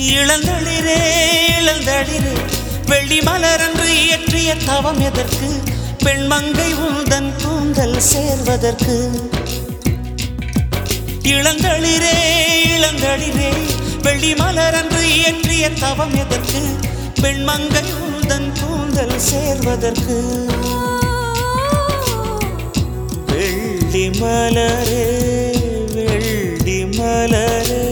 இளந்தளிரே இளந்தளிரே வெள்ளி மலரன்று இயற்றிய தவம் எதற்கு பெண்மங்கை உந்தன் கூந்தல் சேர்வதற்கு இளந்தளிரே இளந்தளிரே வெள்ளி மலரன்று இயற்றிய தவம் எதற்கு பெண்மங்கை உந்தன் கூந்தல் சேர்வதற்கு வெள்ளி மலரே வெள்ளி மலரே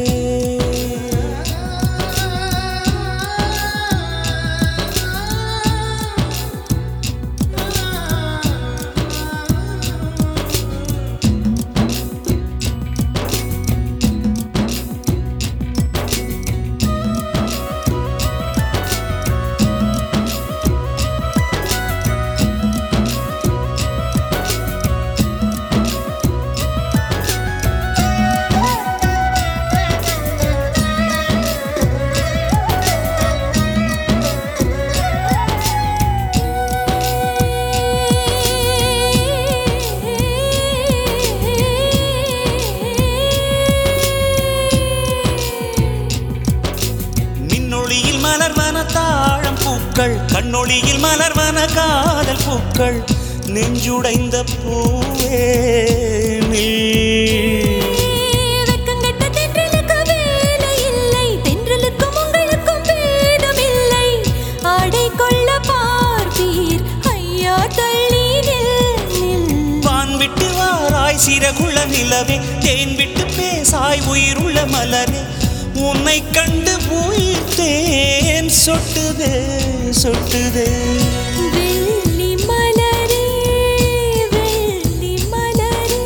மின்னொளியில் மலர்வன தாழம் பூக்கள் கண்ணொளியில் மலர்வன காதல் பூக்கள் நெஞ்சுடைந்த பூவே நீ வெட்கங்கெட்ட தென்றலுக்கு வேலை இல்லை தென்றலுக்கும் உங்களுக்கும் பேதமில்லை ஆடை கொள்ள பார்ப்பீர் ஐயா தள்ளி நில் நில் வான் விட்டு வாராய் சிறகுள்ள நிலவே தேன் விட்டு பேசாய் உயிருள்ள மலரே உன்னை கண்டு உயிர் தேன் சொட்டுதே சொட்டுதே வெள்ளி மலரே வெள்ளி மலரே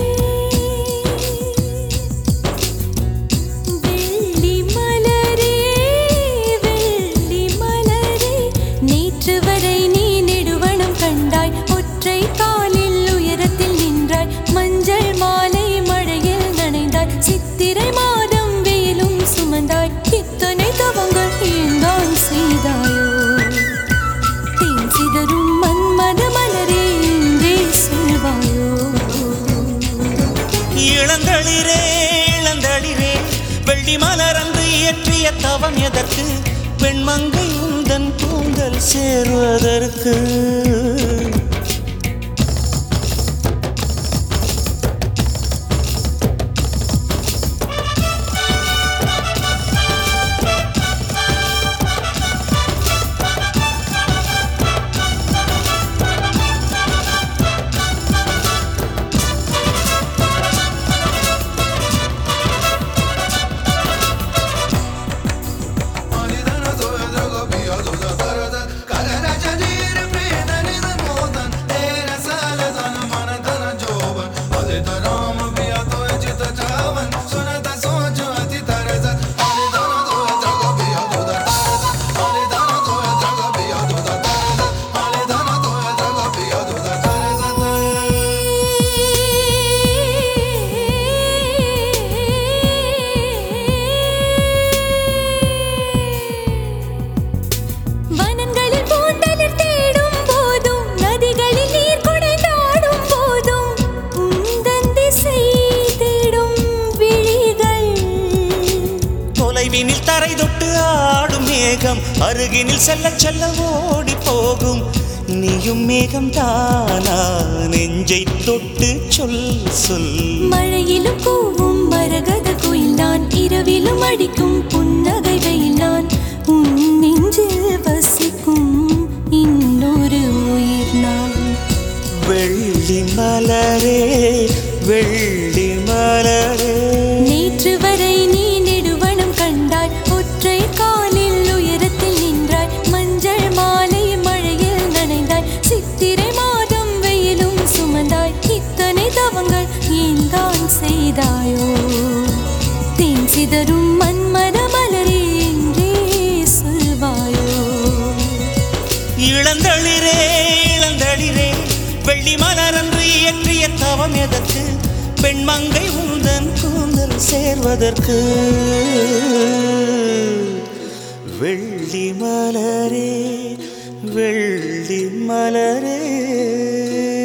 வெள்ளி மலரே வெள்ளி மலரே நேற்று வரை நீ நெடுவனம் கண்டாய் ஒற்றை காலில் உயரத்தில் நின்றாய் மஞ்சள் மாலை மழையில் நனைந்தாய் சித்திரை மாதம் வெயிலும் சுமந்தாய் இத்தனை தவங்கள் ஏந்தான் செய்தாயோ தேன் சிதறும் மன்மத மலரே என்றே சொல்வாயோ இளந்தளிரே இளந்தளிரே வெள்ளி மலரன்று இயற்றிய தவம் எதற்கு பெண்மங்கை உந்தன் கூந்தல் சேர்வதற்கு வனங்களில் பூந்தளிர் தேடும் போதும் நதிகளில் நீர் குடைந்தாடும் போதும் உந்தன் திசை தேடும் விழிகள் தொலைவினில் தரை தொட்டு ஆடும் மேகம் அருகினில் செல்ல செல்ல ஓடி போகும் நீயும் மேகம் தானா நெஞ்சை தொட்டு சொல் சொல் மழையிலும் கூவும் மரகத குயில் நான் இரவிலும் அடிக்கும் புன்னகை வெயில் நான் உன் நெஞ்சில் வசிக்கும் இன்னொரு உயிர் நான் வெள்ளி மலரே வெள்ளி மலரே நேற்று வரை நீ நெடுவனம் கண்டாய் ஒற்றை காலில் உயரத்தில் நின்றாய் மஞ்சள் மாலை மழையில் நனைந்தாய் சித்திரை மாதம் வெயிலும் சுமந்தாய் இத்தனை தவங்கள் ஏன் தான் செய்தாயோ தேன் சிதறும் மன்மத மலரே என்றே சொல்வாயோ இளந்தளிரே இளந்தளிரே வெள்ளி மலரன்று இயற்றிய தவம் எதற்கு பெண்மங்கை உந்தன் கூந்தல் சேர்வதற்கு வெள்ளி மலரே வெள்ளி மலரே